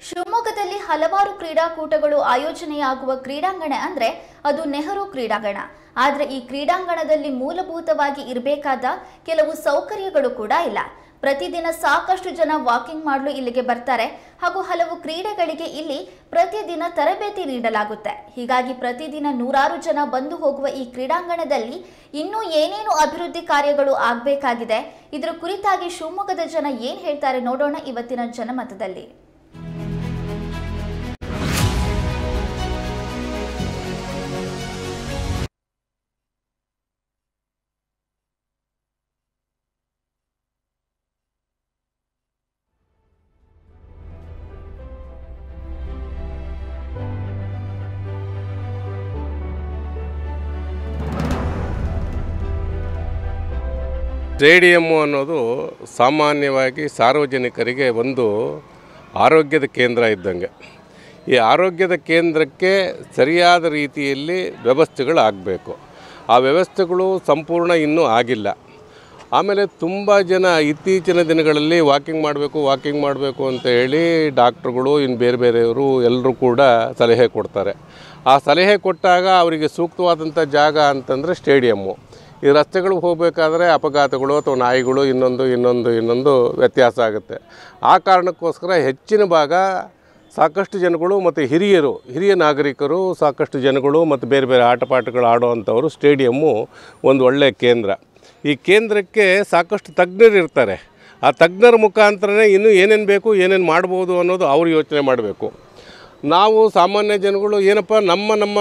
ಶಿವಮೊಗ್ಗದಲ್ಲಿ ಹಲವಾರು ಕ್ರೀಡಾಕೂಟಗಳು ಆಯೋಜನೆಯಾಗುವ ಕ್ರೀಡಾಂಗಣ ಅಂದ್ರೆ ಅದು ನೆಹರು ಕ್ರೀಡಾಂಗಣ ಆದ್ರೆ ಈ ಕ್ರೀಡಾಂಗಣದಲ್ಲಿ ಮೂಲಭೂತವಾಗಿ ಇರಬೇಕಾದ ಕೆಲವು ಸೌಕರ್ಯಗಳು ಕೂಡ ಇಲ್ಲ ಪ್ರತಿದಿನ ಸಾಕಷ್ಟು ಜನ ವಾಕಿಂಗ್ ಮಾಡಲು ಇಲ್ಲಿಗೆ ಬರ್ತಾರೆ ಹಾಗೂ ಹಲವು ಕ್ರೀಡೆಗಳಿಗೆ ಇಲ್ಲಿ ಪ್ರತಿದಿನ ತರಬೇತಿ ನೀಡಲಾಗುತ್ತೆ ಹೀಗಾಗಿ ಪ್ರತಿದಿನ ನೂರಾರು ಜನ ಬಂದು ಹೋಗುವ ಈ ಕ್ರೀಡಾಂಗಣದಲ್ಲಿ ಇನ್ನೂ ಏನೇನು ಅಭಿವೃದ್ಧಿ ಕಾರ್ಯಗಳು ಆಗಬೇಕಾಗಿದೆ ಇದರ ಕುರಿತಾಗಿ ಶಿವಮೊಗ್ಗದ ಜನ ಏನ್ ಹೇಳ್ತಾರೆ ನೋಡೋಣ ಇವತ್ತಿನ ಜನಮತದಲ್ಲಿ ಸ್ಟೇಡಿಯಮ್ಮು ಅನ್ನೋದು ಸಾಮಾನ್ಯವಾಗಿ ಸಾರ್ವಜನಿಕರಿಗೆ ಒಂದು ಆರೋಗ್ಯದ ಕೇಂದ್ರ ಇದ್ದಂಗೆ ಈ ಆರೋಗ್ಯದ ಕೇಂದ್ರಕ್ಕೆ ಸರಿಯಾದ ರೀತಿಯಲ್ಲಿ ವ್ಯವಸ್ಥೆಗಳು ಆಗಬೇಕು ಆ ವ್ಯವಸ್ಥೆಗಳು ಸಂಪೂರ್ಣ ಇನ್ನೂ ಆಗಿಲ್ಲ ಆಮೇಲೆ ತುಂಬ ಜನ ಇತ್ತೀಚಿನ ದಿನಗಳಲ್ಲಿ ವಾಕಿಂಗ್ ಮಾಡಬೇಕು ವಾಕಿಂಗ್ ಮಾಡಬೇಕು ಅಂತ ಹೇಳಿ ಡಾಕ್ಟ್ರುಗಳು ಇನ್ನು ಬೇರೆ ಬೇರೆಯವರು ಎಲ್ಲರೂ ಕೂಡ ಸಲಹೆ ಕೊಡ್ತಾರೆ ಆ ಸಲಹೆ ಕೊಟ್ಟಾಗ ಅವರಿಗೆ ಸೂಕ್ತವಾದಂಥ ಜಾಗ ಅಂತಂದರೆ ಸ್ಟೇಡಿಯಮ್ಮು ಈ ರಸ್ತೆಗಳಿಗೆ ಹೋಗಬೇಕಾದ್ರೆ ಅಪಘಾತಗಳು ಅಥವಾ ನಾಯಿಗಳು ಇನ್ನೊಂದು ಇನ್ನೊಂದು ಇನ್ನೊಂದು ವ್ಯತ್ಯಾಸ ಆಗುತ್ತೆ ಆ ಕಾರಣಕ್ಕೋಸ್ಕರ ಹೆಚ್ಚಿನ ಭಾಗ ಸಾಕಷ್ಟು ಜನಗಳು ಮತ್ತು ಹಿರಿಯರು ಹಿರಿಯ ನಾಗರಿಕರು ಸಾಕಷ್ಟು ಜನಗಳು ಮತ್ತು ಬೇರೆ ಬೇರೆ ಆಟಪಾಠಗಳು ಆಡುವಂಥವರು ಸ್ಟೇಡಿಯಮ್ಮು ಒಂದು ಒಳ್ಳೆಯ ಕೇಂದ್ರ ಈ ಕೇಂದ್ರಕ್ಕೆ ಸಾಕಷ್ಟು ತಜ್ಞರು ಇರ್ತಾರೆ ಆ ತಜ್ಞರ ಮುಖಾಂತರನೇ ಇನ್ನೂ ಏನೇನು ಬೇಕು ಏನೇನು ಮಾಡ್ಬೋದು ಅನ್ನೋದು ಅವ್ರು ಯೋಚನೆ ಮಾಡಬೇಕು ನಾವು ಸಾಮಾನ್ಯ ಜನಗಳು ಏನಪ್ಪ ನಮ್ಮ ನಮ್ಮ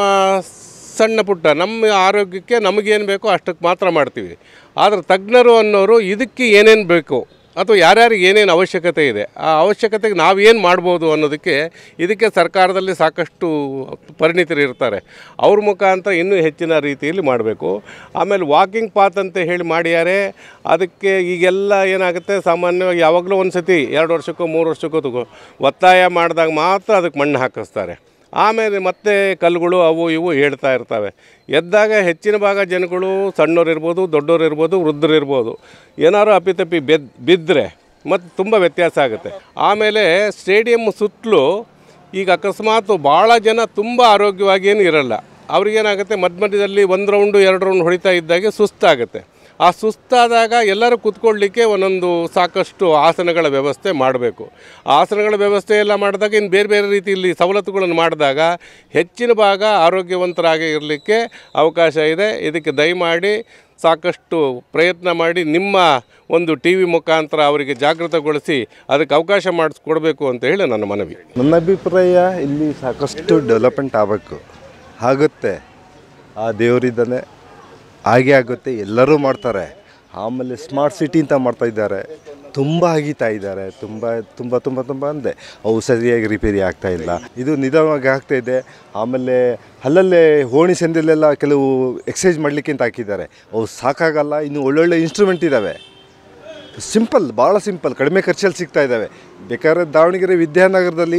ಸಣ್ಣ ಪುಟ್ಟ ನಮ್ಮ ಆರೋಗ್ಯಕ್ಕೆ ನಮಗೇನು ಬೇಕೋ ಅಷ್ಟಕ್ಕೆ ಮಾತ್ರ ಮಾಡ್ತೀವಿ ಆದರೆ ತಜ್ಞರು ಅನ್ನೋರು ಇದಕ್ಕೆ ಏನೇನು ಬೇಕು ಅಥವಾ ಯಾರ್ಯಾರಿಗೆ ಏನೇನು ಅವಶ್ಯಕತೆ ಇದೆ ಆ ಅವಶ್ಯಕತೆಗೆ ನಾವೇನು ಮಾಡ್ಬೋದು ಅನ್ನೋದಕ್ಕೆ ಇದಕ್ಕೆ ಸರ್ಕಾರದಲ್ಲಿ ಸಾಕಷ್ಟು ಪರಿಣಿತರು ಇರ್ತಾರೆ ಅವ್ರ ಮುಖಾಂತರ ಇನ್ನೂ ಹೆಚ್ಚಿನ ರೀತಿಯಲ್ಲಿ ಮಾಡಬೇಕು ಆಮೇಲೆ ವಾಕಿಂಗ್ ಪಾತ್ ಅಂತ ಹೇಳಿ ಮಾಡ್ಯಾರೆ ಅದಕ್ಕೆ ಈಗೆಲ್ಲ ಏನಾಗುತ್ತೆ ಸಾಮಾನ್ಯವಾಗಿ ಯಾವಾಗಲೂ ಒಂದು ಸತಿ ಎರಡು ವರ್ಷಕ್ಕೋ ಮೂರು ವರ್ಷಕ್ಕೋ ತಗೋ ಒತ್ತಾಯ ಮಾಡಿದಾಗ ಮಾತ್ರ ಅದಕ್ಕೆ ಮಣ್ಣು ಹಾಕಿಸ್ತಾರೆ ಆಮೇಲೆ ಮತ್ತೆ ಕಲ್ಲುಗಳು ಅವು ಇವು ಹೇಳ್ತಾ ಇರ್ತವೆ ಎದ್ದಾಗ ಹೆಚ್ಚಿನ ಭಾಗ ಜನಗಳು ಸಣ್ಣವ್ರು ಇರ್ಬೋದು ದೊಡ್ಡವ್ರು ಇರ್ಬೋದು ವೃದ್ಧರು ಇರ್ಬೋದು ಏನಾದ್ರು ಅಪ್ಪಿತಪ್ಪಿ ಬೆದ್ ಬಿದ್ದರೆ ಮತ್ತು ತುಂಬ ವ್ಯತ್ಯಾಸ ಆಗುತ್ತೆ ಆಮೇಲೆ ಸ್ಟೇಡಿಯಮ್ ಸುತ್ತಲೂ ಈಗ ಅಕಸ್ಮಾತ್ ಭಾಳ ಜನ ತುಂಬ ಆರೋಗ್ಯವಾಗಿ ಏನು ಇರಲ್ಲ ಅವ್ರಿಗೇನಾಗುತ್ತೆ ಮಧ್ಯ ಮಧ್ಯದಲ್ಲಿ ಒಂದು ರೌಂಡು ಎರಡು ರೌಂಡ್ ಹೊಡಿತಾ ಇದ್ದಾಗೆ ಸುಸ್ತಾಗುತ್ತೆ ಆ ಸುಸ್ತಾದಾಗ ಎಲ್ಲರೂ ಕೂತ್ಕೊಳ್ಳಿಕ್ಕೆ ಒಂದೊಂದು ಸಾಕಷ್ಟು ಆಸನಗಳ ವ್ಯವಸ್ಥೆ ಮಾಡಬೇಕು ಆ ಆಸನಗಳ ವ್ಯವಸ್ಥೆ ಎಲ್ಲ ಮಾಡಿದಾಗ ಇನ್ನು ಬೇರೆ ಬೇರೆ ರೀತಿಯಲ್ಲಿ ಸವಲತ್ತುಗಳನ್ನು ಮಾಡಿದಾಗ ಹೆಚ್ಚಿನ ಭಾಗ ಆರೋಗ್ಯವಂತರಾಗಿ ಇರಲಿಕ್ಕೆ ಅವಕಾಶ ಇದೆ ಇದಕ್ಕೆ ದಯಮಾಡಿ ಸಾಕಷ್ಟು ಪ್ರಯತ್ನ ಮಾಡಿ ನಿಮ್ಮ ಒಂದು ಟಿ ವಿ ಮುಖಾಂತರ ಅವರಿಗೆ ಜಾಗೃತಗೊಳಿಸಿ ಅದಕ್ಕೆ ಅವಕಾಶ ಮಾಡಿಸ್ಕೊಡ್ಬೇಕು ಅಂತ ಹೇಳಿ ನನ್ನ ಮನವಿ ನನ್ನ ಅಭಿಪ್ರಾಯ ಇಲ್ಲಿ ಸಾಕಷ್ಟು ಡೆವಲಪ್ಮೆಂಟ್ ಆಗಬೇಕು ಆಗುತ್ತೆ ಆ ದೇವರಿದ್ದಾನೆ ಹಾಗೆ ಆಗುತ್ತೆ ಎಲ್ಲರೂ ಮಾಡ್ತಾರೆ ಆಮೇಲೆ ಸ್ಮಾರ್ಟ್ ಸಿಟಿ ಅಂತ ಮಾಡ್ತಾ ಇದ್ದಾರೆ ತುಂಬ ಅಗಿತಾ ಇದ್ದಾರೆ ತುಂಬ ತುಂಬ ತುಂಬ ತುಂಬ ಅಂದೆ ಅವು ಸರಿಯಾಗಿ ರಿಪೇರಿ ಆಗ್ತಾ ಇಲ್ಲ ಇದು ನಿಧಾನವಾಗಿ ಆಗ್ತಾ ಇದೆ ಆಮೇಲೆ ಅಲ್ಲಲ್ಲೇ ಓಣಿ ಸಂದಿಲೆಲ್ಲ ಕೆಲವು ಎಕ್ಸಸೈಸ್ ಮಾಡಲಿಕ್ಕೆ ಅಂತ ಹಾಕಿದ್ದಾರೆ ಅವು ಸಾಕಾಗಲ್ಲ ಇನ್ನು ಒಳ್ಳೊಳ್ಳೆ ಇನ್ಸ್ಟ್ರೂಮೆಂಟ್ ಇದ್ದಾವೆ ಸಿಂಪಲ್ ಭಾಳ ಸಿಂಪಲ್ ಕಡಿಮೆ ಖರ್ಚಲ್ಲಿ ಸಿಗ್ತಾ ಇದ್ದಾವೆ ಬೇಕಾದ್ರೆ ದಾವಣಗೆರೆ ವಿದ್ಯಾನಗರದಲ್ಲಿ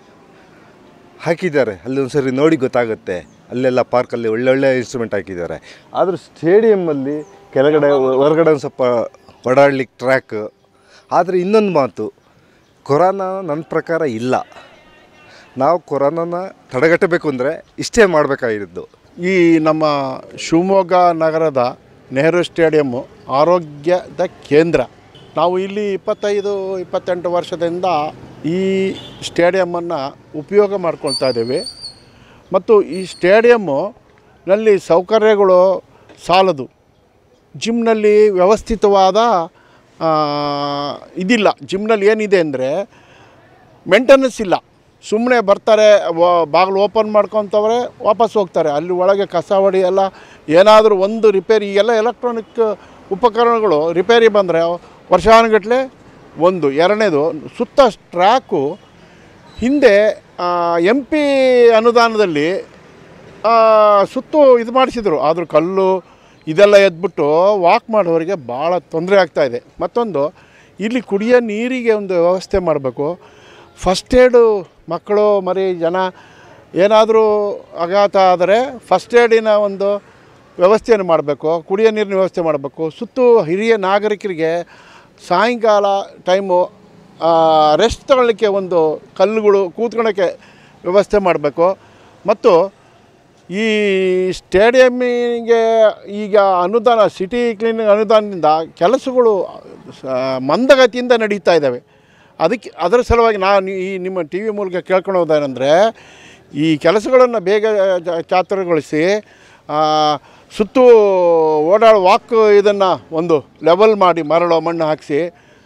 ಹಾಕಿದ್ದಾರೆ ಅಲ್ಲಿ ಒಂದು ಸರಿ ನೋಡಿ ಗೊತ್ತಾಗುತ್ತೆ ಅಲ್ಲೆಲ್ಲ ಪಾರ್ಕಲ್ಲಿ ಒಳ್ಳೊಳ್ಳೆ ಇನ್ಸ್ಟ್ರೂಮೆಂಟ್ ಹಾಕಿದ್ದಾರೆ ಆದರೂ ಸ್ಟೇಡಿಯಮ್ಮಲ್ಲಿ ಕೆಳಗಡೆ ಹೊರಗಡೆ ಒಂದು ಸ್ವಲ್ಪ ಓಡಾಡ್ಲಿಕ್ಕೆ ಟ್ರ್ಯಾಕ್ ಆದರೆ ಇನ್ನೊಂದು ಮಾತು ಕೊರೋನಾ ನನ್ನ ಪ್ರಕಾರ ಇಲ್ಲ ನಾವು ಕೊರೋನಾನ ತಡೆಗಟ್ಟಬೇಕು ಅಂದರೆ ಇಷ್ಟೇ ಮಾಡಬೇಕಾಗಿದ್ದು ಈ ನಮ್ಮ ಶಿವಮೊಗ್ಗ ನಗರದ ನೆಹರು ಸ್ಟೇಡಿಯಮ್ಮು ಆರೋಗ್ಯದ ಕೇಂದ್ರ ನಾವು ಇಲ್ಲಿ ಇಪ್ಪತ್ತೈದು ಇಪ್ಪತ್ತೆಂಟು ವರ್ಷದಿಂದ ಈ ಸ್ಟೇಡಿಯಮ್ಮನ್ನು ಉಪಯೋಗ ಮಾಡ್ಕೊಳ್ತಾ ಇದ್ದೀವಿ ಮತ್ತು ಈ ಸ್ಟೇಡಿಯಮ್ಮು ನಲ್ಲಿ ಸೌಕರ್ಯಗಳು ಸಾಲದು ಜಿಮ್ನಲ್ಲಿ ವ್ಯವಸ್ಥಿತವಾದ ಆ, ಇದಿಲ್ಲ ಜಿಮ್ನಲ್ಲಿ ಏನಿದೆ ಅಂದರೆ ಮೇಂಟೆನೆನ್ಸ್ ಇಲ್ಲ ಸುಮ್ಮನೆ ಬರ್ತಾರೆ ಬಾಗಿಲು ಓಪನ್ ಮಾಡ್ಕೊತವ್ರೆ ವಾಪಸ್ ಹೋಗ್ತಾರೆ ಅಲ್ಲಿ ಒಳಗೆ ಕಸ ಹೊಡಿ ಎಲ್ಲ ಏನಾದರೂ ಒಂದು ರಿಪೇರಿ ಎಲ್ಲ ಎಲೆಕ್ಟ್ರಾನಿಕ್ ಉಪಕರಣಗಳು ರಿಪೇರಿ ಬಂದರೆ ವರ್ಷಾನುಗಟ್ಟಲೆ ಒಂದು ಎರಡನೇದು ಸುತ್ತ ಟ್ರ್ಯಾಕು ಹಿಂದೆ ಎಂ ಪಿ ಅನುದಾನದಲ್ಲಿ ಆ, ಸುತ್ತು ಇದು ಮಾಡಿಸಿದ್ರು ಆದರೂ ಕಲ್ಲು ಇದೆಲ್ಲ ಎದ್ಬಿಟ್ಟು ವಾಕ್ ಮಾಡೋರಿಗೆ ಭಾಳ ತೊಂದರೆ ಆಗ್ತಾಯಿದೆ ಮತ್ತೊಂದು ಇಲ್ಲಿ ಕುಡಿಯೋ ನೀರಿಗೆ ಒಂದು ವ್ಯವಸ್ಥೆ ಮಾಡಬೇಕು ಫಸ್ಟ್ ಏಡು ಮಕ್ಕಳು ಮರಿ ಜನ ಏನಾದರೂ ಆಘಾತ ಆದರೆ ಫಸ್ಟ್ ಏಡಿನ ಒಂದು ವ್ಯವಸ್ಥೆಯನ್ನು ಮಾಡಬೇಕು ಕುಡಿಯೋ ನೀರಿನ ವ್ಯವಸ್ಥೆ ಮಾಡಬೇಕು ಸುತ್ತು ಹಿರಿಯ ನಾಗರಿಕರಿಗೆ ಸಾಯಂಕಾಲ ಟೈಮು ರೆಸ್ಟ್ ತಗೊಳ್ಳಿಕ್ಕೆ ಒಂದು ಕಲ್ಲುಗಳು ಕೂತ್ಕೊಳ್ಳೋಕ್ಕೆ ವ್ಯವಸ್ಥೆ ಮಾಡಬೇಕು ಮತ್ತು ಈ ಸ್ಟೇಡಿಯಮ್ಮಿಗೆ ಈಗ ಅನುದಾನ ಸಿಟಿ ಕ್ಲೀನಿಂಗ್ ಅನುದಾನದಿಂದ ಕೆಲಸಗಳು ಸ- ಮಂದಗತಿಯಿಂದ ನಡೀತಾ ಇದ್ದಾವೆ ಅದಕ್ಕೆ ಅದರ ಸಲುವಾಗಿ ನಾನು ಈ ನಿಮ್ಮ ಟಿ ವಿ ಮೂಲಕ ಕೇಳ್ಕೊಳ್ಳೋದೇನೆಂದರೆ ಈ ಕೆಲಸಗಳನ್ನು ಬೇಗ ಜ- ಚಾತುರ್ಯಗೊಳಿಸಿ ಆ, ಸುತ್ತು ಓಡಾಡೋ ವಾಕ್ ಇದನ್ನು ಒಂದು ಲೆವೆಲ್ ಮಾಡಿ ಮರಳು ಮಣ್ಣು ಹಾಕಿಸಿ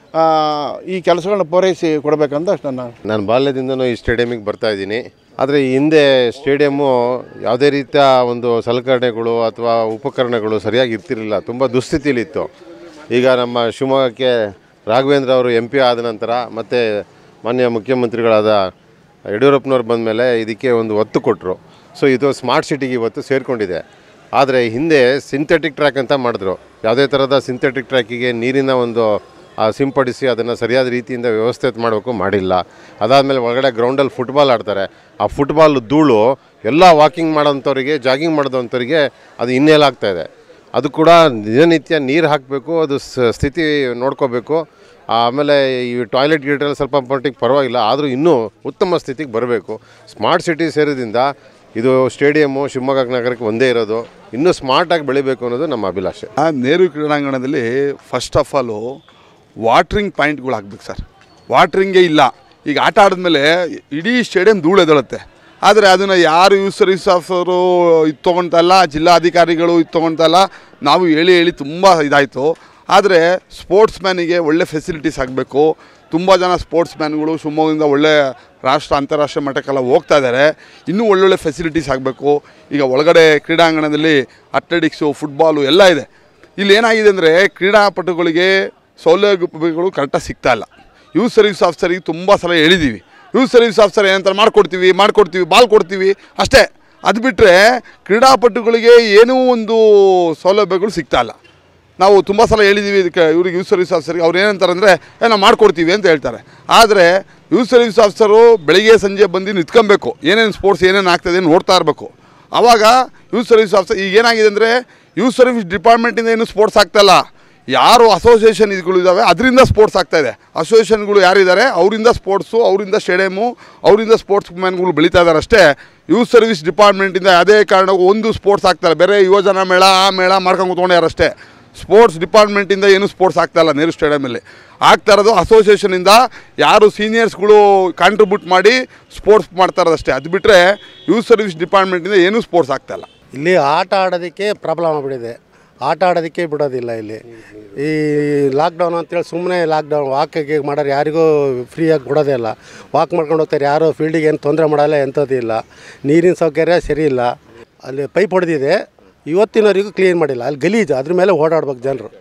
ಈ ಕೆಲಸಗಳನ್ನ ಪೂರೈಸಿ ಕೊಡಬೇಕಂತ ನನ್ನ ನಾನು ಬಾಲ್ಯದಿಂದನೂ ಈ ಸ್ಟೇಡಿಯಮಿಗೆ ಬರ್ತಾ ಇದ್ದೀನಿ ಆದರೆ ಈ ಹಿಂದೆ ಸ್ಟೇಡಿಯಮ್ಮು ಯಾವುದೇ ರೀತಿಯ ಒಂದು ಸಲಕರಣೆಗಳು ಅಥವಾ ಉಪಕರಣಗಳು ಸರಿಯಾಗಿ ಇರ್ತಿರಲಿಲ್ಲ ತುಂಬ ದುಸ್ಥಿತಿಲಿತ್ತು ಈಗ ನಮ್ಮ ಶಿವಮೊಗ್ಗಕ್ಕೆ ರಾಘವೇಂದ್ರ ಅವರು ಎಂ ಪಿ ಆದ ನಂತರ ಮತ್ತು ಮಾನ್ಯ ಮುಖ್ಯಮಂತ್ರಿಗಳಾದ ಯಡಿಯೂರಪ್ಪನವ್ರು ಬಂದ ಮೇಲೆ ಇದಕ್ಕೆ ಒಂದು ಒತ್ತು ಕೊಟ್ಟರು ಸೊ ಇದು ಸ್ಮಾರ್ಟ್ ಸಿಟಿಗೆ ಇವತ್ತು ಸೇರಿಕೊಂಡಿದೆ ಆದರೆ ಹಿಂದೆ ಸಿಂಥೆಟಿಕ್ ಟ್ರ್ಯಾಕ್ ಅಂತ ಮಾಡಿದ್ರು ಯಾವುದೇ ಥರದ ಸಿಂಥೆಟಿಕ್ ಟ್ರ್ಯಾಕಿಗೆ ನೀರಿನ ಒಂದು ಆ, ಸಿಂಪಡಿಸಿ ಅದನ್ನು ಸರಿಯಾದ ರೀತಿಯಿಂದ ವ್ಯವಸ್ಥೆ ಮಾಡಬೇಕು ಮಾಡಿಲ್ಲ ಅದಾದಮೇಲೆ ಒಳಗಡೆ ಗ್ರೌಂಡಲ್ಲಿ ಫುಟ್ಬಾಲ್ ಆಡ್ತಾರೆ ಆ ಫುಟ್ಬಾಲ್ ಧೂಳು ಎಲ್ಲ ವಾಕಿಂಗ್ ಮಾಡೋಂಥವ್ರಿಗೆ ಜಾಗಿಂಗ್ ಮಾಡೋಂಥವ್ರಿಗೆ ಅದು ಇನ್ನೇಲ್ ಆಗ್ತಾ ಇದೆ ಅದು ಕೂಡ ದಿನನಿತ್ಯ ನೀರು ಹಾಕಬೇಕು ಅದು ಸ- ಸ್ಥಿತಿ ನೋಡ್ಕೋಬೇಕು ಆಮೇಲೆ ಈ ಟಾಯ್ಲೆಟ್ ಗೀಟೆಲ್ಲ ಸ್ವಲ್ಪ ಮಟ್ಟಿಗೆ ಪರವಾಗಿಲ್ಲ ಆದರೂ ಇನ್ನೂ ಉತ್ತಮ ಸ್ಥಿತಿಗೆ ಬರಬೇಕು ಸ್ಮಾರ್ಟ್ ಸಿಟಿ ಸೇರಿದಿಂದ ಇದು ಸ್ಟೇಡಿಯಮ್ಮು ಶಿವಮೊಗ್ಗ ನಗರಕ್ಕೆ ಒಂದೇ ಇರೋದು ಇನ್ನೂ ಸ್ಮಾರ್ಟಾಗಿ ಬೆಳಿಬೇಕು ಅನ್ನೋದು ನಮ್ಮ ಅಭಿಲಾಷೆ ಆ ನೆಹರು ಕ್ರೀಡಾಂಗಣದಲ್ಲಿ ಫಸ್ಟ್ ಆಫ್ ಆಲು ವಾಟ್ರಿಂಗ್ ಪಾಯಿಂಟ್ಗಳು ಹಾಕ್ಬೇಕು ಸರ್ ವಾಟ್ರಿಂಗೇ ಇಲ್ಲ ಈಗ ಆಟ ಆಡಿದ್ಮೇಲೆ ಇಡೀ ಸ್ಟೇಡಿಯಂ ಧೂಳೆದಳುತ್ತೆ ಆದರೆ ಅದನ್ನು ಯಾರು ಯೂಸ್ ಸರ್ವಿಸ್ ಆಫರು ಇದು ತೊಗೊಳ್ತಾ ಇಲ್ಲ ಜಿಲ್ಲಾಧಿಕಾರಿಗಳು ಇದು ತೊಗೊಳ್ತಾ ಇಲ್ಲ ನಾವು ಹೇಳಿ ಹೇಳಿ ತುಂಬ ಇದಾಯಿತು ಆದರೆ ಸ್ಪೋರ್ಟ್ಸ್ ಮ್ಯಾನಿಗೆ ಒಳ್ಳೆ ಫೆಸಿಲಿಟೀಸ್ ಆಗಬೇಕು ತುಂಬ ಜನ ಸ್ಪೋರ್ಟ್ಸ್ ಮ್ಯಾನ್ಗಳು ಶಿವಮೊಗ್ಗದಿಂದ ಒಳ್ಳೆ ರಾಷ್ಟ್ರ ಅಂತಾರಾಷ್ಟ್ರೀಯ ಮಟ್ಟಕ್ಕೆಲ್ಲ ಹೋಗ್ತಾ ಇದ್ದಾರೆ ಇನ್ನೂ ಒಳ್ಳೊಳ್ಳೆ ಫೆಸಿಲಿಟೀಸ್ ಆಗಬೇಕು ಈಗ ಒಳಗಡೆ ಕ್ರೀಡಾಂಗಣದಲ್ಲಿ ಅಥ್ಲೆಟಿಕ್ಸು ಫುಟ್ಬಾಲು ಎಲ್ಲ ಇದೆ ಇಲ್ಲಿ ಏನಾಗಿದೆ ಅಂದರೆ ಕ್ರೀಡಾಪಟುಗಳಿಗೆ ಸೌಲಭ್ಯಗಳು ಕರೆಕ್ಟಾಗಿ ಸಿಗ್ತಾ ಇಲ್ಲ ಯೂತ್ ಸರ್ವಿಸ್ ಆಫೀಸರಿಗೆ ತುಂಬ ಸಲ ಹೇಳಿದ್ದೀವಿ ಯೂತ್ ಸರ್ವಿಸ್ ಆಫೀಸರ್ ಏನಂತಾರೆ ಮಾಡ್ಕೊಡ್ತೀವಿ ಮಾಡ್ಕೊಡ್ತೀವಿ ಬಾಲ್ ಕೊಡ್ತೀವಿ ಅಷ್ಟೇ ಅದು ಬಿಟ್ಟರೆ ಕ್ರೀಡಾಪಟುಗಳಿಗೆ ಏನೂ ಒಂದು ಸೌಲಭ್ಯಗಳು ಸಿಗ್ತಾ ಇಲ್ಲ ನಾವು ತುಂಬ ಸಲ ಹೇಳಿದ್ದೀವಿ ಇದಕ್ಕೆ ಇವ್ರಿಗೆ ಯೂತ್ ಸರ್ವಿಸ್ ಆಫೀಸರ್ಗೆ ಅವ್ರು ಏನಂತಾರೆ ಅಂದರೆ ಏ ನಾವು ಮಾಡ್ಕೊಡ್ತೀವಿ ಅಂತ ಹೇಳ್ತಾರೆ ಆದರೆ ಯೂತ್ ಸರ್ವಿಸ್ ಆಫೀಸರು ಬೆಳಿಗ್ಗೆ ಸಂಜೆ ಬಂದು ನಿಂತ್ಕೊಬೇಕು ಏನೇನು ಸ್ಪೋರ್ಟ್ಸ್ ಏನೇನು ಆಗ್ತದೆ ನೋಡ್ತಾ ಇರಬೇಕು ಆವಾಗ ಯೂತ್ ಸರ್ವಿಸ್ ಆಫೀಸರ್ ಈಗ ಏನಾಗಿದೆ ಅಂದರೆ ಯೂತ್ ಸರ್ವಿಸ್ ಡಿಪಾರ್ಟ್ಮೆಂಟಿಂದ ಏನು ಸ್ಪೋರ್ಟ್ಸ್ ಆಗ್ತಾಯಿಲ್ಲ ಯಾರು ಅಸೋಸಿಯೇಷನ್ ಇದುಗಳು ಇದ್ದಾವೆ ಅದರಿಂದ ಸ್ಪೋರ್ಟ್ಸ್ ಆಗ್ತಾ ಇದೆ ಅಸೋಸಿಯೇಷನ್ಗಳು ಯಾರಿದ್ದಾರೆ ಅವರಿಂದ ಸ್ಪೋರ್ಟ್ಸು ಅವರಿಂದ ಸ್ಟೇಡಿಯಮು ಅವರಿಂದ ಸ್ಪೋರ್ಟ್ಸ್ ಮ್ಯಾನ್ಗಳು ಬೆಳೀತಾ ಇದ್ದಾರೆ ಅಷ್ಟೇ ಯೂತ್ ಸರ್ವಿಸ್ ಡಿಪಾರ್ಟ್ಮೆಂಟಿಂದ ಅದೇ ಕಾರಣಕ್ಕೂ ಒಂದು ಸ್ಪೋರ್ಟ್ಸ್ ಆಗ್ತಾರೆ ಬೇರೆ ಯುವಜನ ಮೇಳ ಆ ಮೇಳ ಮಾಡ್ಕೊಂಡು ಕೂತ್ಕೊಂಡ್ಯಾರ ಅಷ್ಟೇ ಸ್ಪೋರ್ಟ್ಸ್ ಡಿಪಾರ್ಟ್ಮೆಂಟಿಂದ ಏನು ಸ್ಪೋರ್ಟ್ಸ್ ಆಗ್ತಾ ಇಲ್ಲ ನೆಹರು ಸ್ಟೇಡಿಯಮಲ್ಲಿ ಆಗ್ತಾ ಇರೋದು ಅಸೋಸಿಯೇಷನಿಂದ ಯಾರು ಸೀನಿಯರ್ಸ್ಗಳು ಕಾಂಟ್ರಿಬ್ಯೂಟ್ ಮಾಡಿ ಸ್ಪೋರ್ಟ್ಸ್ ಮಾಡ್ತಾ ಇರೋದಷ್ಟೇ ಅದು ಬಿಟ್ಟರೆ ಯೂತ್ ಸರ್ವಿಸ್ ಡಿಪಾರ್ಟ್ಮೆಂಟಿಂದ ಏನೂ ಸ್ಪೋರ್ಟ್ಸ್ ಆಗ್ತಾ ಇಲ್ಲ ಇಲ್ಲಿ ಆಟ ಆಡೋದಕ್ಕೆ ಪ್ರಾಬ್ಲಮ್ ಆಗ್ಬಿಟ್ಟಿದೆ ಆಟ ಆಡೋದಕ್ಕೆ ಬಿಡೋದಿಲ್ಲ ಇಲ್ಲಿ ಈ ಲಾಕ್ಡೌನ್ ಅಂತೇಳಿ ಸುಮ್ಮನೆ ಲಾಕ್ಡೌನ್ ವಾಕಿಗೆ ಮಾಡೋರು ಯಾರಿಗೂ ಫ್ರೀಯಾಗಿ ಕೊಡೋದೇ ಇಲ್ಲ ವಾಕ್ ಮಾಡ್ಕೊಂಡು ಹೋಗ್ತಾರೆ ಯಾರು ಫೀಲ್ಡಿಗೆ ಏನು ತೊಂದರೆ ಮಾಡಲ್ಲ ಎಂಥದ್ದು ಇಲ್ಲ ನೀರಿನ ಸೌಕರ್ಯ ಸರಿ ಇಲ್ಲ ಅಲ್ಲಿ ಪೈಪ್ ಹೊಡೆದಿದೆ ಇವತ್ತಿನವರೆಗೂ ಕ್ಲೀನ್ ಮಾಡಿಲ್ಲ ಅಲ್ಲಿ ಗಲೀಜು ಅದ್ರ ಮೇಲೆ ಓಡಾಡ್ಬೇಕು ಜನರು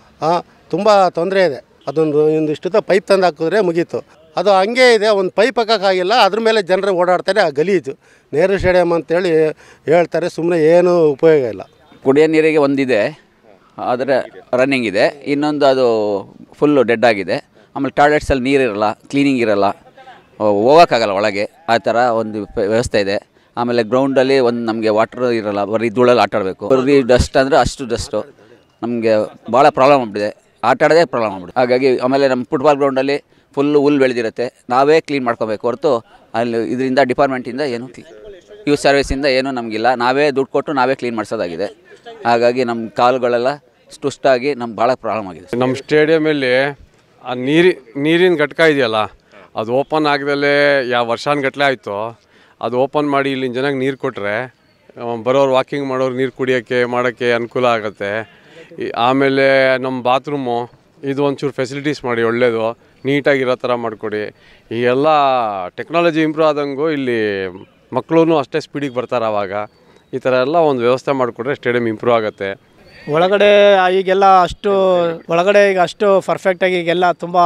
ತುಂಬ ತೊಂದರೆ ಇದೆ ಅದೊಂದು ಒಂದಿಷ್ಟು ಪೈಪ್ ತಂದು ಹಾಕಿದ್ರೆ ಮುಗೀತು ಅದು ಹಂಗೆ ಇದೆ ಒಂದು ಪೈಪ್ ಹಾಕೋಕ್ಕಾಗಿಲ್ಲ ಅದ್ರ ಮೇಲೆ ಜನರು ಓಡಾಡ್ತಾರೆ ಆ ಗಲೀಜು ನೆಹರು ಸ್ಟೇಡಿಯಂ ಅಂತೇಳಿ ಹೇಳ್ತಾರೆ ಸುಮ್ಮನೆ ಏನೂ ಉಪಯೋಗ ಇಲ್ಲ ಕುಡಿಯೋ ನೀರಿಗೆ ಒಂದಿದೆ ಆದರೆ ರನ್ನಿಂಗ್ ಇದೆ ಇನ್ನೊಂದು ಅದು ಫುಲ್ಲು ಡೆಡ್ ಆಗಿದೆ ಆಮೇಲೆ ಟಾಯ್ಲೆಟ್ಸಲ್ಲಿ ನೀರಿರಲ್ಲ ಕ್ಲೀನಿಂಗ್ ಇರಲ್ಲ ಹೋಗೋಕ್ಕಾಗಲ್ಲ ಒಳಗೆ ಆ ಥರ ಒಂದು ವ್ಯ- ವ್ಯವಸ್ಥೆ ಇದೆ ಆಮೇಲೆ ಗ್ರೌಂಡಲ್ಲಿ ಒಂದು ನಮಗೆ ವಾಟರ್ ಇರಲ್ಲ ಬರೀ ಧೂಳಲ್ಲಿ ಆಟ ಆಡಬೇಕು ಬರೀ ಡಸ್ಟ್ ಅಂದರೆ ಅಷ್ಟು ಡಸ್ಟು ನಮಗೆ ಭಾಳ ಪ್ರಾಬ್ಲಮ್ ಆಗ್ಬಿಟ್ಟಿದೆ ಆಟ ಆಡೋದೇ ಪ್ರಾಬ್ಲಮ್ ಆಗ್ಬಿಡುತ್ತೆ ಹಾಗಾಗಿ ಆಮೇಲೆ ನಮ್ಮ ಫುಟ್ಬಾಲ್ ಗ್ರೌಂಡಲ್ಲಿ ಫುಲ್ಲು ಹುಲ್ಲು ಬೆಳೆದಿರುತ್ತೆ ನಾವೇ ಕ್ಲೀನ್ ಮಾಡ್ಕೋಬೇಕು ಹೊರತು ಅಲ್ಲಿ ಇದರಿಂದ ಡಿಪಾರ್ಟ್ಮೆಂಟಿಂದ ಏನು ಕ್ಲೀ ಯೂಸ್ ಸರ್ವಿಸಿಂದ ಏನೂ ನಮಗಿಲ್ಲ ನಾವೇ ದುಡ್ಡು ಕೊಟ್ಟು ನಾವೇ ಕ್ಲೀನ್ ಮಾಡಿಸೋದಾಗಿದೆ ಹಾಗಾಗಿ ನಮ್ಮ ಕಾಲುಗಳೆಲ್ಲ ಸ್ಟುಸ್ಟಾಗಿ ನಮ್ಗೆ ಭಾಳ ಪ್ರಾಬ್ಲಮ್ ಆಗಿದೆ ನಮ್ಮ ಸ್ಟೇಡಿಯಮಲ್ಲಿ ಆ ನೀರಿ ನೀರಿನ ಘಟಕ ಇದೆಯಲ್ಲ ಅದು ಓಪನ್ ಆಗದಲ್ಲೇ ಯಾವ ವರ್ಷಾನುಗಟ್ಲೆ ಆಯಿತು ಅದು ಓಪನ್ ಮಾಡಿ ಇಲ್ಲಿನ ಜನಕ್ಕೆ ನೀರು ಕೊಟ್ಟರೆ ಬರೋರು ವಾಕಿಂಗ್ ಮಾಡೋರು ನೀರು ಕುಡಿಯೋಕ್ಕೆ ಮಾಡೋಕ್ಕೆ ಅನುಕೂಲ ಆಗುತ್ತೆ ಈ- ಆಮೇಲೆ ನಮ್ಮ ಬಾತ್ರೂಮು ಇದು ಒಂಚೂರು ಫೆಸಿಲಿಟೀಸ್ ಮಾಡಿ ಒಳ್ಳೆಯದು ನೀಟಾಗಿರೋ ಥರ ಮಾಡಿಕೊಡಿ ಈ ಎಲ್ಲ ಟೆಕ್ನಾಲಜಿ ಇಂಪ್ರೂವ್ ಆದಂಗೂ ಇಲ್ಲಿ ಮಕ್ಕಳು ಅಷ್ಟೇ ಸ್ಪೀಡಿಗೆ ಬರ್ತಾರೆ ಆವಾಗ ಈ ಥರ ಎಲ್ಲ ಒಂದು ವ್ಯವಸ್ಥೆ ಮಾಡಿಕೊಟ್ರೆ ಸ್ಟೇಡಿಯಂ ಇಂಪ್ರೂವ್ ಆಗುತ್ತೆ ಒಳಗಡೆ ಈಗೆಲ್ಲ ಅಷ್ಟು ಒಳಗಡೆ ಈಗ ಅಷ್ಟು ಪರ್ಫೆಕ್ಟಾಗಿ ಈಗೆಲ್ಲ ತುಂಬ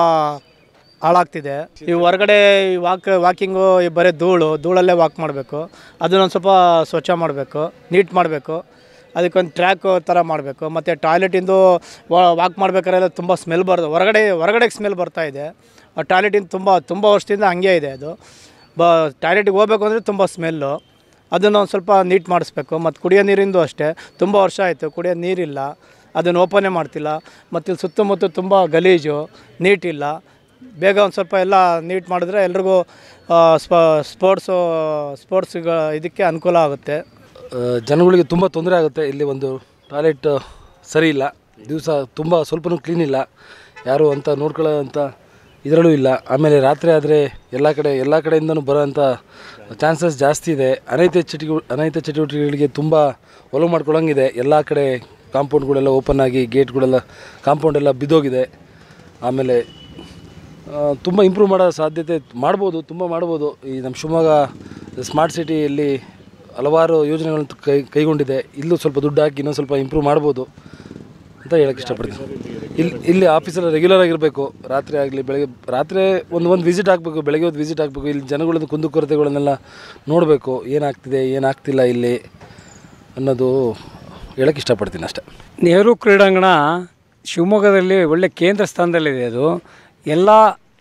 ಹಾಳಾಗ್ತಿದೆ ಈ ಹೊರಗಡೆ ಈ ವಾಕ್ ವಾಕಿಂಗು ಈ ಬರೀ ಧೂಳು ಧೂಳಲ್ಲೇ ವಾಕ್ ಮಾಡಬೇಕು ಅದನ್ನೊಂದು ಸ್ವಲ್ಪ ಸ್ವಚ್ಛ ಮಾಡಬೇಕು ನೀಟ್ ಮಾಡಬೇಕು ಅದಕ್ಕೊಂದು ಟ್ರ್ಯಾಕ್ ಥರ ಮಾಡಬೇಕು ಮತ್ತು ಟಾಯ್ಲೆಟಿಂದು ವಾಕ್ ಮಾಡ್ಬೇಕಾದ್ರೆ ತುಂಬ ಸ್ಮೆಲ್ ಬರೋದು ಹೊರಗಡೆ ಹೊರಗಡೆಗೆ ಸ್ಮೆಲ್ ಬರ್ತಾ ಇದೆ ಆ ಟಾಯ್ಲೆಟಿಂದ ತುಂಬ ತುಂಬ ವರ್ಷದಿಂದ ಹಂಗೆ ಇದೆ ಅದು ಬ ಟಾಯ್ಲೆಟಿಗೆ ಹೋಗ್ಬೇಕು ಅಂದರೆ ತುಂಬ ಸ್ಮೆಲ್ಲು ಅದನ್ನು ಒಂದು ಸ್ವಲ್ಪ ನೀಟ್ ಮಾಡಿಸ್ಬೇಕು ಮತ್ತು ಕುಡಿಯೋ ನೀರಿಂದು ಅಷ್ಟೇ ತುಂಬ ವರ್ಷ ಆಯಿತು ಕುಡಿಯೋ ನೀರಿಲ್ಲ ಅದನ್ನು ಓಪನೇ ಮಾಡ್ತಿಲ್ಲ ಮತ್ತು ಇಲ್ಲಿ ಸುತ್ತಮುತ್ತ ತುಂಬ ಗಲೀಜು ನೀಟಿಲ್ಲ ಬೇಗ ಒಂದು ಸ್ವಲ್ಪ ಎಲ್ಲ ನೀಟ್ ಮಾಡಿದ್ರೆ ಎಲ್ರಿಗೂ ಸ್ಪೋರ್ಟ್ಸು ಸ್ಪೋರ್ಟ್ಸ್ ಇದಕ್ಕೆ ಅನುಕೂಲ ಆಗುತ್ತೆ ಆ, ಜನಗಳಿಗೆ ತುಂಬ ತೊಂದರೆ ಆಗುತ್ತೆ ಇಲ್ಲಿ ಒಂದು ಟಾಯ್ಲೆಟ್ ಸರಿ ಇಲ್ಲ ದಿವಸ ತುಂಬ ಸ್ವಲ್ಪನೂ ಕ್ಲೀನ್ ಇಲ್ಲ ಯಾರು ಅಂತ ನೋಡ್ಕೊಳ್ಳೋ ಅಂತ ಇದರಲ್ಲೂ ಇಲ್ಲ ಆಮೇಲೆ ರಾತ್ರಿ ಆದರೆ ಎಲ್ಲ ಕಡೆ ಎಲ್ಲ ಕಡೆಯಿಂದನೂ ಬರೋಂಥ ಚಾನ್ಸಸ್ ಜಾಸ್ತಿ ಇದೆ ಅನೈತ ಚಟುವ ಅನೈತ ಚಟುವಟಿಕೆಗಳಿಗೆ ತುಂಬ ಒಲವು ಮಾಡ್ಕೊಳ್ಳೋಂಗಿದೆ ಎಲ್ಲ ಕಡೆ ಕಾಂಪೌಂಡ್ಗಳೆಲ್ಲ ಓಪನ್ ಆಗಿ ಗೇಟ್ಗಳೆಲ್ಲ ಕಾಂಪೌಂಡ್ ಎಲ್ಲ ಬಿದ್ದೋಗಿದೆ ಆಮೇಲೆ ತುಂಬ ಇಂಪ್ರೂವ್ ಮಾಡೋ ಸಾಧ್ಯತೆ ಮಾಡ್ಬೋದು ತುಂಬ ಮಾಡ್ಬೋದು ಈ ನಮ್ಮ ಶಿವಮೊಗ್ಗ ಸ್ಮಾರ್ಟ್ ಸಿಟಿಯಲ್ಲಿ ಹಲವಾರು ಯೋಜನೆಗಳನ್ನು ಕೈ ಕೈಗೊಂಡಿದೆ ಇಲ್ಲೂ ಸ್ವಲ್ಪ ದುಡ್ಡು ಹಾಕಿ ಇನ್ನೊಂದು ಸ್ವಲ್ಪ ಇಂಪ್ರೂವ್ ಮಾಡ್ಬೋದು ಅಂತ ಹೇಳಕ್ಕೆ ಇಷ್ಟಪಡ್ತೀನಿ ಇಲ್ಲಿ ಇಲ್ಲಿ ಆಫೀಸಲ್ಲಿ ರೆಗ್ಯುಲರ್ ಆಗಿರಬೇಕು ರಾತ್ರಿ ಆಗಲಿ ಬೆಳಗ್ಗೆ ರಾತ್ರಿ ಒಂದು ಒಂದು ವಿಸಿಟ್ ಹಾಕಬೇಕು ಬೆಳಗ್ಗೆ ಒಂದು ವಿಸಿಟ್ ಹಾಕಬೇಕು ಇಲ್ಲಿ ಜನಗಳದ್ದು ಕುಂದುಕೊರತೆಗಳನ್ನೆಲ್ಲ ನೋಡಬೇಕು ಏನಾಗ್ತಿದೆ ಏನಾಗ್ತಿಲ್ಲ ಇಲ್ಲಿ ಅನ್ನೋದು ಹೇಳಕ್ಕೆ ಇಷ್ಟಪಡ್ತೀನಿ ಅಷ್ಟೇ ನೆಹರು ಕ್ರೀಡಾಂಗಣ ಶಿವಮೊಗ್ಗದಲ್ಲಿ ಒಳ್ಳೆ ಕೇಂದ್ರ ಸ್ಥಾನದಲ್ಲಿದೆ ಅದು ಎಲ್ಲ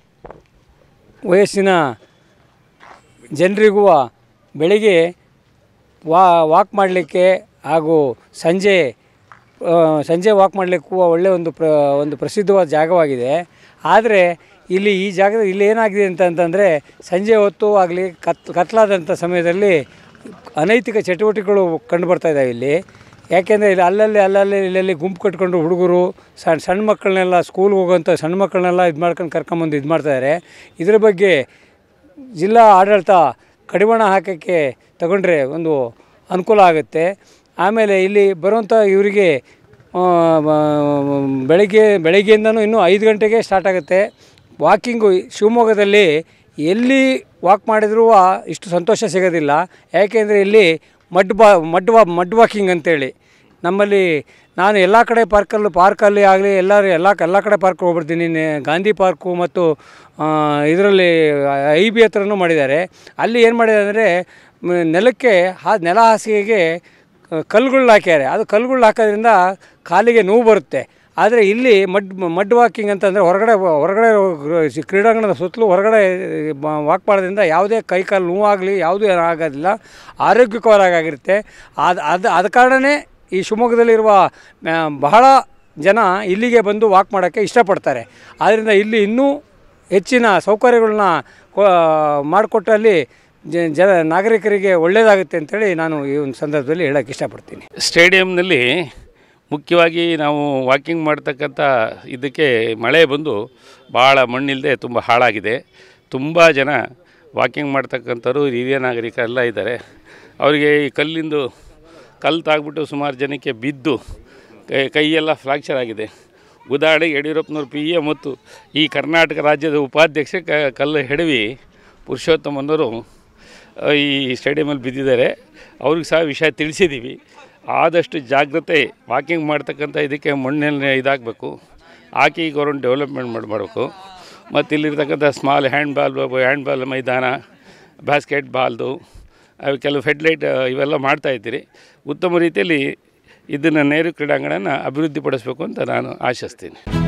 ವಯಸ್ಸಿನ ಜನರಿಗೂ ಬೆಳಿಗ್ಗೆ ವಾ ವಾಕ್ ಮಾಡಲಿಕ್ಕೆ ಹಾಗೂ ಸಂಜೆ ಆ, ಸಂಜೆ ವಾಕ್ ಮಾಡಲಿಕ್ಕೂ ಒಳ್ಳೆಯ ಒಂದು ಪ್ರ ಒಂದು ಪ್ರಸಿದ್ಧವಾದ ಜಾಗವಾಗಿದೆ ಆದರೆ ಇಲ್ಲಿ ಈ ಜಾಗದ ಇಲ್ಲಿ ಏನಾಗಿದೆ ಅಂತ ಅಂತಂದರೆ ಸಂಜೆ ಹೊತ್ತು ಆಗಲಿ ಕತ್ ಕತ್ಲಾದಂಥ ಸಮಯದಲ್ಲಿ ಅನೈತಿಕ ಚಟುವಟಿಕೆಗಳು ಕಂಡುಬರ್ತಾ ಇದ್ದಾವೆ ಇಲ್ಲಿ ಯಾಕೆಂದರೆ ಇಲ್ಲಿ ಅಲ್ಲಲ್ಲಿ ಅಲ್ಲಲ್ಲಿ ಇಲ್ಲಲ್ಲಿ ಗುಂಪು ಕಟ್ಕೊಂಡು ಹುಡುಗರು ಸಣ್ಣ ಸಣ್ಣ ಮಕ್ಕಳನ್ನೆಲ್ಲ ಸ್ಕೂಲ್ಗೆ ಹೋಗೋಂಥ ಸಣ್ಣ ಮಕ್ಕಳನ್ನೆಲ್ಲ ಇದು ಮಾಡ್ಕೊಂಡು ಕರ್ಕೊಂಬಂದು ಇದು ಮಾಡ್ತಾಯಿದ್ದಾರೆ ಇದ್ರ ಬಗ್ಗೆ ಜಿಲ್ಲಾ ಆಡಳಿತ ಕಡಿವಾಣ ಹಾಕೋಕ್ಕೆ ತಗೊಂಡ್ರೆ ಒಂದು ಅನುಕೂಲ ಆಗುತ್ತೆ ಆಮೇಲೆ ಇಲ್ಲಿ ಬರುವಂಥ ಇವರಿಗೆ ಆ, ಮ- ಬೆಳಗ್ಗೆ ಬೆಳಗ್ಗೆಯಿಂದನೂ ಇನ್ನೂ ಐದು ಗಂಟೆಗೆ ಸ್ಟಾರ್ಟ್ ಆಗುತ್ತೆ ವಾಕಿಂಗು ಶಿವಮೊಗ್ಗದಲ್ಲಿ ಎಲ್ಲಿ ವಾಕ್ ಮಾಡಿದರೂ ಇಷ್ಟು ಸಂತೋಷ ಸಿಗೋದಿಲ್ಲ ಯಾಕೆಂದರೆ ಇಲ್ಲಿ ಮಡ್ ಬಾ ಮಡ್ ವಾ ಮಡ್ ವಾಕಿಂಗ್ ಅಂತೇಳಿ ನಮ್ಮಲ್ಲಿ ನಾನು ಎಲ್ಲ ಕಡೆ ಪಾರ್ಕಲ್ಲೂ ಪಾರ್ಕಲ್ಲಿ ಆಗಲಿ ಎಲ್ಲರೂ ಎಲ್ಲ ಎಲ್ಲ ಕಡೆ ಪಾರ್ಕ್ ಹೋಗ್ಬಿಡ್ತೀನಿ ನೆ- ಗಾಂಧಿ ಪಾರ್ಕು ಮತ್ತು ಇದರಲ್ಲಿ ಐ ಬಿ ಹತ್ರನೂ ಮಾಡಿದ್ದಾರೆ ಅಲ್ಲಿ ಏನು ಮಾಡಿದ್ದಾರೆ ಅಂದರೆ ನೆಲಕ್ಕೆ ಹಾ ನೆಲ ಹಾಸಿಗೆಗೆ ಕಲ್ಲುಗಳು ಹಾಕ್ಯಾರೆ ಅದು ಕಲ್ಲುಗಳು ಹಾಕೋದ್ರಿಂದ ಕಾಲಿಗೆ ನೋವು ಬರುತ್ತೆ ಆದರೆ ಇಲ್ಲಿ ಮಡ್ ಮಡ್ ವಾಕಿಂಗ್ ಅಂತಂದರೆ ಹೊರಗಡೆ ಹೊರಗಡೆ ಸಿ- ಕ್ರೀಡಾಂಗಣದ ಸುತ್ತಲೂ ಹೊರಗಡೆ ವಾಕ್ ಮಾಡೋದ್ರಿಂದ ಯಾವುದೇ ಕೈ ಕಾಲು ನೋವಾಗಲಿ ಯಾವುದೂ ಏನೂ ಆಗೋದಿಲ್ಲ ಆರೋಗ್ಯಕರವಾಗಿರುತ್ತೆ ಅದು ಅದು ಆದ ಕಾರಣವೇ ಈ ಶಿವಮೊಗ್ಗದಲ್ಲಿರುವ ಆ, ಬಹಳ ಜನ ಇಲ್ಲಿಗೆ ಬಂದು ವಾಕ್ ಮಾಡೋಕ್ಕೆ ಇಷ್ಟಪಡ್ತಾರೆ ಆದ್ದರಿಂದ ಇಲ್ಲಿ ಇನ್ನೂ ಹೆಚ್ಚಿನ ಸೌಕರ್ಯಗಳನ್ನ ಮಾಡಿಕೊಟ್ಟಲ್ಲಿ ಜನ ನಾಗರಿಕರಿಗೆ ಒಳ್ಳೆಯದಾಗುತ್ತೆ ಅಂತೇಳಿ ನಾನು ಈ ಒಂದು ಸಂದರ್ಭದಲ್ಲಿ ಹೇಳೋಕ್ಕೆ ಇಷ್ಟಪಡ್ತೀನಿ ಸ್ಟೇಡಿಯಂನಲ್ಲಿ ಮುಖ್ಯವಾಗಿ ನಾವು ವಾಕಿಂಗ್ ಮಾಡ್ತಕ್ಕಂಥ ಇದಕ್ಕೆ ಮಳೆ ಬಂದು ಭಾಳ ಮಣ್ಣಿಲ್ಲದೆ ತುಂಬ ಹಾಳಾಗಿದೆ ತುಂಬ ಜನ ವಾಕಿಂಗ್ ಮಾಡ್ತಕ್ಕಂಥವ್ರು ಹಿರಿಯ ನಾಗರಿಕರೆಲ್ಲ ಇದ್ದಾರೆ ಅವರಿಗೆ ಈ ಕಲ್ಲಿಂದು ಕಲ್ಲು ತಾಗ್ಬಿಟ್ಟು ಸುಮಾರು ಜನಕ್ಕೆ ಬಿದ್ದು ಕೈ ಕೈಯೆಲ್ಲ ಫ್ರಾಕ್ಚರ್ ಆಗಿದೆ ಉದಾಹರಣೆಗೆ ಯಡಿಯೂರಪ್ಪನವ್ರ ಪಿ ಎ ಮತ್ತು ಈ ಕರ್ನಾಟಕ ರಾಜ್ಯದ ಉಪಾಧ್ಯಕ್ಷ ಕ ಕಲ್ಲು ಹೆಡವಿ ಪುರುಷೋತ್ತಮನವರು ಆ, ಈ ಸ್ಟೇಡಿಯಮಲ್ಲಿ ಬಿದ್ದಿದ್ದಾರೆ ಅವ್ರಿಗೆ ಸಹ ವಿಷಯ ತಿಳಿಸಿದ್ದೀವಿ ಆದಷ್ಟು ಜಾಗ್ರತೆ ವಾಕಿಂಗ್ ಮಾಡ್ತಕ್ಕಂಥ ಇದಕ್ಕೆ ಮಣ್ಣಲ್ಲಿ ಇದಾಗಬೇಕು ಹಾಕಿ ಗೌರ್ಮೆಂಟ್ ಡೆವಲಪ್ಮೆಂಟ್ ಮಾಡಿ ಮಾಡಬೇಕು ಮತ್ತು ಇಲ್ಲಿರ್ತಕ್ಕಂಥ small hand ball hand ball ಮೈದಾನ ಬಾಸ್ಕೆಟ್ ಬಾಲ್ದು ಅವು ಕೆಲವು ಫೆಡ್ಲೈಟ್ ಇವೆಲ್ಲ ಮಾಡ್ತಾ ಇದ್ದೀರಿ ಉತ್ತಮ ರೀತಿಯಲ್ಲಿ ಇದನ್ನು ನೆಹರು ಕ್ರೀಡಾಂಗಣನ ಅಭಿವೃದ್ಧಿಪಡಿಸಬೇಕು ಅಂತ ನಾನು ಆಶಿಸ್ತೀನಿ